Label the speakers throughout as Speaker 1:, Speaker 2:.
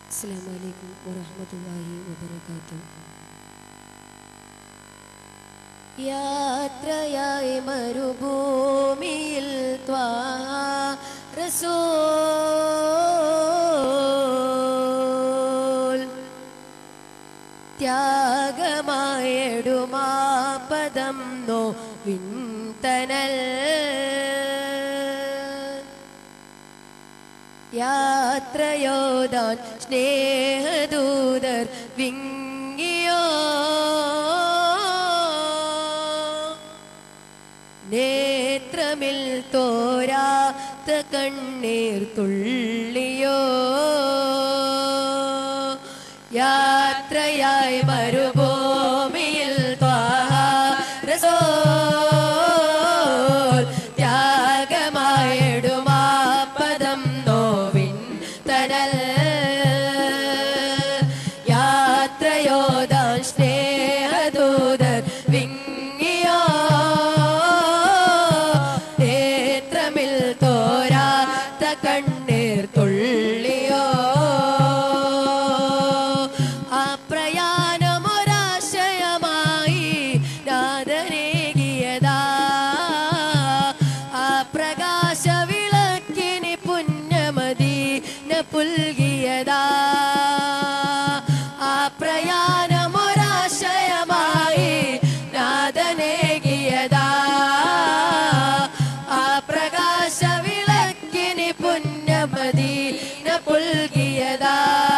Speaker 1: അസ്സാം വലൈക്കും വറഹമത്തല്ലാഹി വബർക്കാത്തു യാത്രയായി മരുഭൂമിയിൽ റസൂൽ ത്യാഗമായെടുമാപദം നോ വിന്തനൽ യാത്രയോദാൻ സ്നേഹദൂതർ വിങ്ങിയോ നേത്രമിൽ തോരാത്ത കണ്ണീർ തുള്ളിയോ യാത്രയായി മരുഭൂമിയിൽ ത്വാഹ റസൂൽ ത്യാഗമായിടുമാപദം നോവിൻ തനൽ യാത്രയോദാൻ സ്നേഹദൂതർ വിങ്ങിയോ നേത്രമിൽ തോരാത്ത കണ്ണീർ തുള്ളിയോ ആ പ്രയാണമൊരാശയമായി നാദനേകിയതാ ആ പ്രകാശ വിളക്കിനി പുണ്യമദീന പുൽകിയതാ ആ പ്രയാണമൊരാശയമായി നാദനേകിയതാ ആ പ്രകാശ വിളക്കിനി പുണ്യമദീന പുൽകിയതാ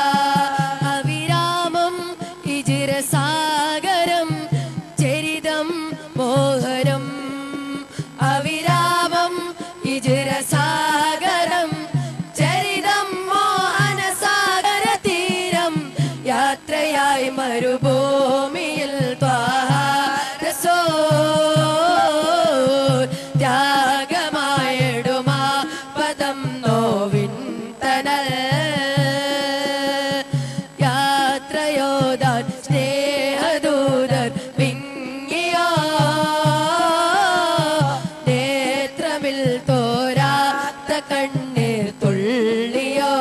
Speaker 1: അവിരാമം ഇജിരസാഗരം ചരിതം മോഹനം അവിരാമം ഇജിരസാഗരം ചരിതം മോഹനസാഗര തീരം യാത്രയായി മരുഭൂമിയിൽ ത്വാഹ റസൂൽ ത്യാഗമായിടുമാ പദം നോവിൻ തനൽ യാത്രയോദാൻ സ്നേഹദൂതർ വിങ്ങിയോ നേത്രമിൽ തോരാത്ത കണ്ണീർ തുള്ളിയോ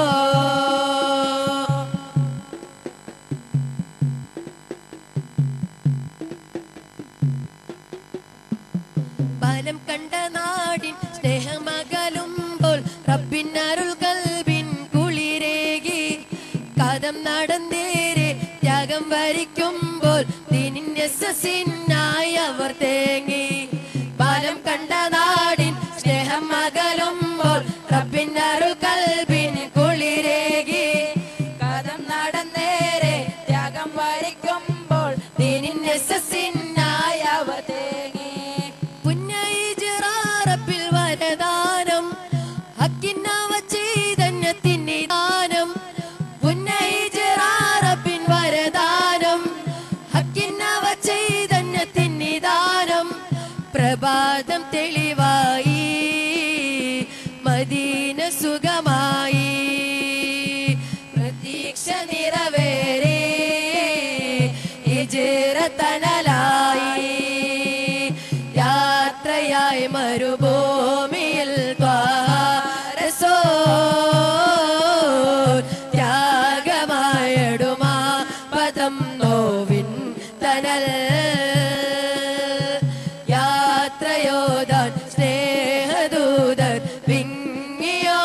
Speaker 1: ബലം കണ്ട നാടിൻ സ്നേഹമകലുമ്പോൾ റബ്ബിൻ അരുൾ കൽബിൻ കുളിരേകി കഥം നടന്നേരെ ത്യാഗം വരിക്കുമ്പോൾ ദിനിന്യസിനായി അവർ തേങ്ങി ബലം കണ്ട നാടിൻ സ്നേഹം മകലുമ്പോൾ റബ്ബിൻ അരുൾ കൽബിൻ കുളിരേകി
Speaker 2: കഥം നടന്നേരെ ത്യാഗം വരിക്കുമ്പോൾ
Speaker 1: ദിനിന്യസിനായി
Speaker 2: അവർ തേങ്ങി
Speaker 1: പുന്നയിജിറാറപ്പിൽ വരദാനം ഹക്കിന്നവ ചൈതന്യത്തിന് ദാനം പുന്നയിജിറാറപ്പിൻ വരദാനം ഹക്കിന്നവ ചൈതന്യത്തിന് ദാനം പ്രഭാതം തെളിവായി മദീന സുഖമായി പ്രതീക്ഷ നിറവേറി ഇജിറ തണലായി യാത്രയായി മരുഭൂമിയിൽ ദ്വാരസോ ത്യാഗമായിടുമാ പദം നോവിൻ തനൽ യാത്രയോദാൻ സ്നേഹദൂതർ വിങ്ങിയോ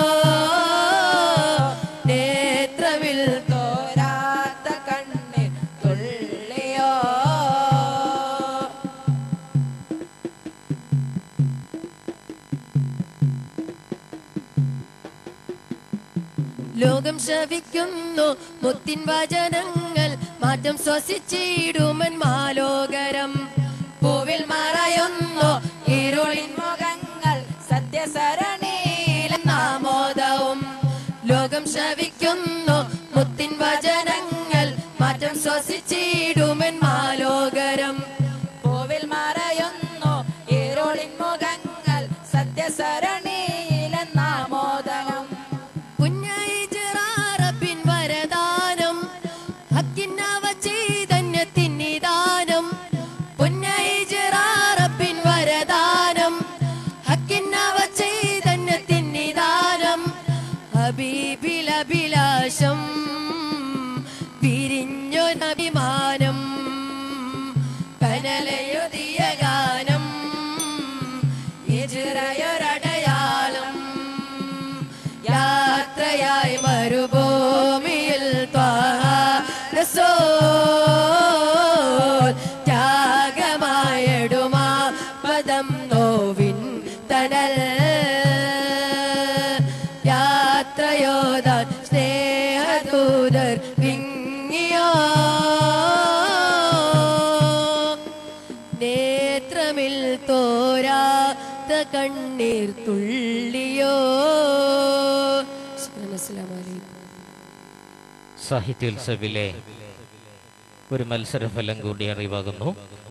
Speaker 1: നേത്രവിൽ
Speaker 2: തോരാത്ത കണ്ണിൽ തുള്ളിയോ
Speaker 1: ലോകം ശവിക്കുന്നു മുത്തിൻ വചനങ്ങൾ മാറ്റം ശ്വസിച്ചിടുമൻ മാലോകരം പൂവിൽ മറയുന്നു ഇരുളിൻ
Speaker 2: മുഖങ്ങൾ സത്യസരണിയിൽ
Speaker 1: നാമോദവും ലോകം ശവിക്കുന്നു മുത്തിൻ വചനങ്ങൾ മാറ്റം ശ്വസിച്ചിടുമൻ മാലോകരം
Speaker 2: പൂവിൽ മറയുന്നു ഇരുളിൻ മുഖങ്ങൾ സത്യസരണിയിലെന്നാമോദനം
Speaker 1: കുഞ്ഞൈജിറാറപ്പിൻ വരദാനം ഹക്കിന്നവ ചൈതന്യത്തിനിദാനം പുന്നൈജിറാറപ്പിൻ വരദാനം ഹക്കിന്നവ ചൈതന്യത്തിനിദാനം ഹബീബിലഭിലാഷം യാത്രയായി മരുഭൂമിയിൽ ത്വാഹ റസൂൽ ത്യാഗമായിടുമാ പദം നോവിൻ തണൽ യാത്രയോദാൻ സ്നേഹദൂതർ വിങ്ങിയോ നേത്രമിൽ തോരാത്ത കണ്ണീർ തുള്ളിയോ അസ്സലാമലൈക്കും
Speaker 3: സാഹിത്യോത്സവിലെ ഒരു മത്സരഫലം കൂടി അറിവാകുന്നു